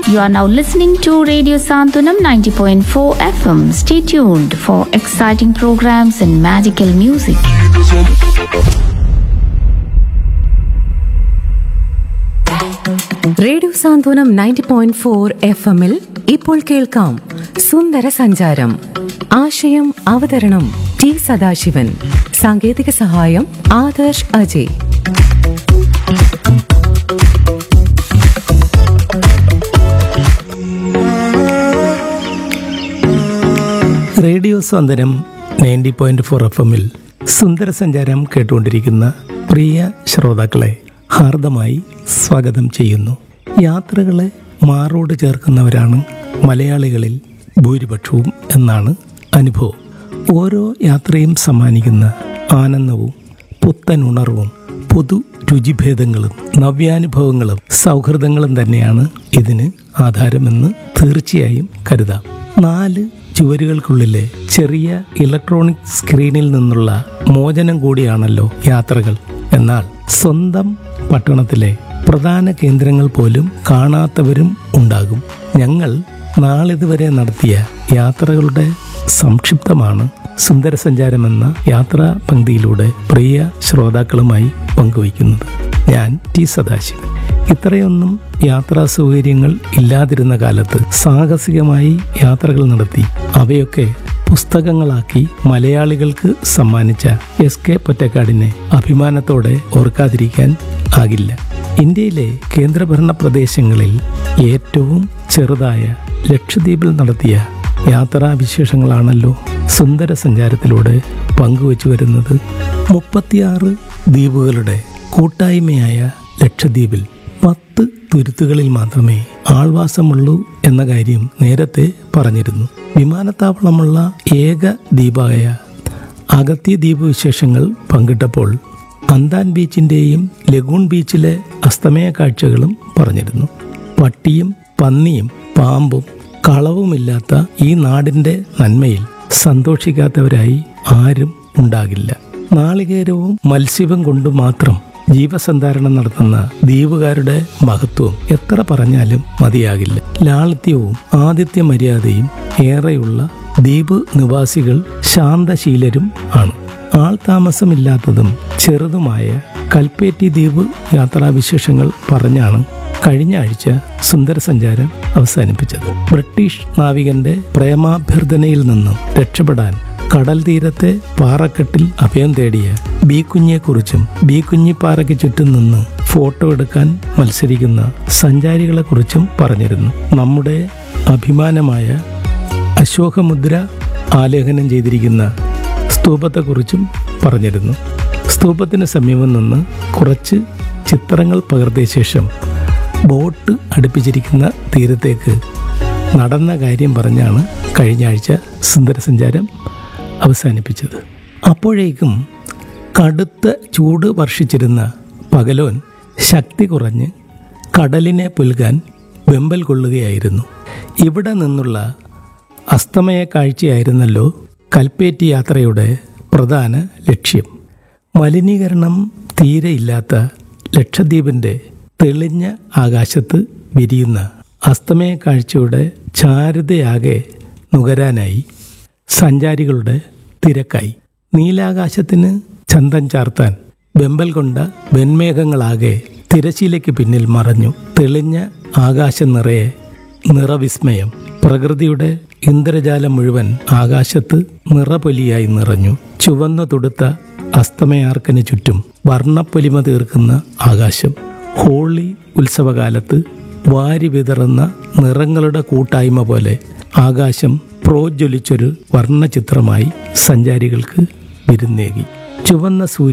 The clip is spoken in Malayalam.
You are now listening to Radio Santunam 90.4 FM. Stay tuned for exciting programs and magical music. Radio Santhwanam ninety point four F എമ്മിൽ ഇപ്പോൾ കേൾക്കാം സുന്ദര സഞ്ചാരം ആശയം അവതരണം ടി സദാശിവൻ സാങ്കേതിക സഹായം Adarsh Ajay radio Santhwanam ninety point four F എമ്മിൽ സുന്ദര സഞ്ചാരം കേട്ടുകൊണ്ടിരിക്കുന്ന പ്രിയ ശ്രോതാക്കളെ ഹാർദമായി സ്വാഗതം ചെയ്യുന്നു യാത്രകളെ മാറോട് ചേർക്കുന്നവരാണ് മലയാളികളിൽ ഭൂരിപക്ഷവും എന്നാണ് അനുഭവം ഓരോ യാത്രയും സമ്മാനിക്കുന്ന ആനന്ദവും പുത്തൻ ഉണർവും പുതു രുചിഭേദങ്ങളും നവ്യാനുഭവങ്ങളും സൗഹൃദങ്ങളും തന്നെയാണ് ഇതിന് ആധാരമെന്ന് തീർച്ചയായും കരുതാം നാല് ചുവരുകൾക്കുള്ളിലെ ചെറിയ ഇലക്ട്രോണിക് സ്ക്രീനിൽ നിന്നുള്ള മോചനം കൂടിയാണല്ലോ യാത്രകൾ എന്നാൽ സ്വന്തം പട്ടണത്തിലെ പ്രധാന കേന്ദ്രങ്ങൾ പോലും കാണാത്തവരും ഉണ്ടാകും ഞങ്ങൾ നാളിതുവരെ നടത്തിയ യാത്രകളുടെ സംക്ഷിപ്തമാണ് സുന്ദരസഞ്ചാരം എന്ന യാത്രാ പങ്ക്തിയിലൂടെ പ്രിയ ശ്രോതാക്കളുമായി പങ്കുവയ്ക്കുന്നത് ഞാൻ ടി സദാശിവൻ ഇത്രയൊന്നും യാത്രാ സൗകര്യങ്ങൾ ഇല്ലാതിരുന്ന കാലത്ത് സാഹസികമായി യാത്രകൾ നടത്തി അവയൊക്കെ പുസ്തകങ്ങളാക്കി മലയാളികൾക്ക് സമ്മാനിച്ച എസ് കെ പൊറ്റക്കാടിനെ അഭിമാനത്തോടെ ഓർക്കാതിരിക്കാൻ ആകില്ല ഇന്ത്യയിലെ കേന്ദ്രഭരണ പ്രദേശങ്ങളിൽ ഏറ്റവും ചെറുതായ ലക്ഷദ്വീപിൽ നടത്തിയ യാത്രാവിശേഷങ്ങളാണല്ലോ സുന്ദര സഞ്ചാരത്തിലൂടെ പങ്കുവച്ചു വരുന്നത് മുപ്പത്തിയാറ് ദ്വീപുകളുടെ കൂട്ടായ്മയായ ലക്ഷദ്വീപിൽ പത്ത് തുരുത്തുകളിൽ മാത്രമേ ആൾവാസമുള്ളൂ എന്ന കാര്യം നേരത്തെ പറഞ്ഞിരുന്നു വിമാനത്താവളമുള്ള ഏക ദ്വീപായ അഗത്യ ദ്വീപ് വിശേഷങ്ങൾ പങ്കിട്ടപ്പോൾ അന്താൻ ബീച്ചിന്റെയും ലഗൂൺ ബീച്ചിലെ അസ്തമയ കാഴ്ചകളും പറഞ്ഞിരുന്നു പട്ടിയും പന്നിയും പാമ്പും കളവുമില്ലാത്ത ഈ നാടിന്റെ നന്മയിൽ സന്തോഷിക്കാത്തവരായി ആരും ഉണ്ടാകില്ല നാളികേരവും മത്സ്യവും കൊണ്ട് മാത്രം ജീവസന്ധാരണം നടത്തുന്ന ദ്വീപുകാരുടെ മഹത്വം എത്ര പറഞ്ഞാലും മതിയാകില്ല ലാളിത്യവും ആതിഥ്യ മര്യാദയും ഏറെയുള്ള ദ്വീപ് നിവാസികൾ ശാന്തശീലരും ആണ് ആൾ താമസമില്ലാത്തതും ചെറുതുമായ കൽപ്പേറ്റി ദ്വീപ് യാത്രാവിശേഷങ്ങൾ പറഞ്ഞാണ് കഴിഞ്ഞ ആഴ്ച സുന്ദര സഞ്ചാരം അവസാനിപ്പിച്ചത് ബ്രിട്ടീഷ് നാവികന്റെ പ്രേമാഭ്യർത്ഥനയിൽ നിന്നും രക്ഷപ്പെടാൻ കടൽ തീരത്തെ പാറക്കെട്ടിൽ അഭയം തേടിയ ബി കുഞ്ഞിയെക്കുറിച്ചും ബി കുഞ്ഞിപ്പാറയ്ക്ക് ചുറ്റും നിന്ന് ഫോട്ടോ എടുക്കാൻ മത്സരിക്കുന്ന സഞ്ചാരികളെക്കുറിച്ചും പറഞ്ഞിരുന്നു നമ്മുടെ അഭിമാനമായ അശോകമുദ്ര ആലേഖനം ചെയ്തിരിക്കുന്ന സ്തൂപത്തെക്കുറിച്ചും പറഞ്ഞിരുന്നു സ്തൂപത്തിന് സമീപം നിന്ന് കുറച്ച് ചിത്രങ്ങൾ പകർത്തിയ ശേഷം ബോട്ട് അടുപ്പിച്ചിരിക്കുന്ന തീരത്തേക്ക് നടന്ന കാര്യം പറഞ്ഞാണ് കഴിഞ്ഞ ആഴ്ച സുന്ദരസഞ്ചാരം അവസാനിപ്പിച്ചത് അപ്പോഴേക്കും കടുത്ത ചൂട് വർഷിച്ചിരുന്ന പകലോൻ ശക്തി കുറഞ്ഞ് കടലിനെ പുൽകാൻ വെമ്പൽ കൊള്ളുകയായിരുന്നു ഇവിടെ നിന്നുള്ള അസ്തമയ കാഴ്ചയായിരുന്നല്ലോ കൽപ്പേറ്റി യാത്രയുടെ പ്രധാന ലക്ഷ്യം മലിനീകരണം തീരെയില്ലാത്ത ലക്ഷദ്വീപിൻ്റെ തെളിഞ്ഞ ആകാശത്ത് വിരിയുന്ന അസ്തമയ കാഴ്ചയുടെ ചാരുതയാകെ നുകരാനായി സഞ്ചാരികളുടെ തിരക്കായി നീലാകാശത്തിന് ചന്തം ചാർത്താൻ വെമ്പൽ കൊണ്ട വെൺമേഘങ്ങളാകെ തിരശീലയ്ക്ക് പിന്നിൽ മറഞ്ഞു തെളിഞ്ഞ ആകാശം നിറയെ നിറവിസ്മയം പ്രകൃതിയുടെ ഇന്ദ്രജാലം മുഴുവൻ ആകാശത്ത് നിറപൊലിയായി നിറഞ്ഞു ചുവന്നു തുടുത്ത അസ്തമയാർക്കന് ചുറ്റും വർണ്ണപ്പൊലിമ തീർക്കുന്ന ആകാശം ഹോളി ഉത്സവകാലത്ത് വാരി വിതറുന്ന നിറങ്ങളുടെ കൂട്ടായ്മ പോലെ ആകാശം പ്രോജ്വലിച്ചൊരു വർണ്ണചിത്രമായി സഞ്ചാരികൾക്ക് വിരുന്നേകി ചുവന്ന സൂര്യൻ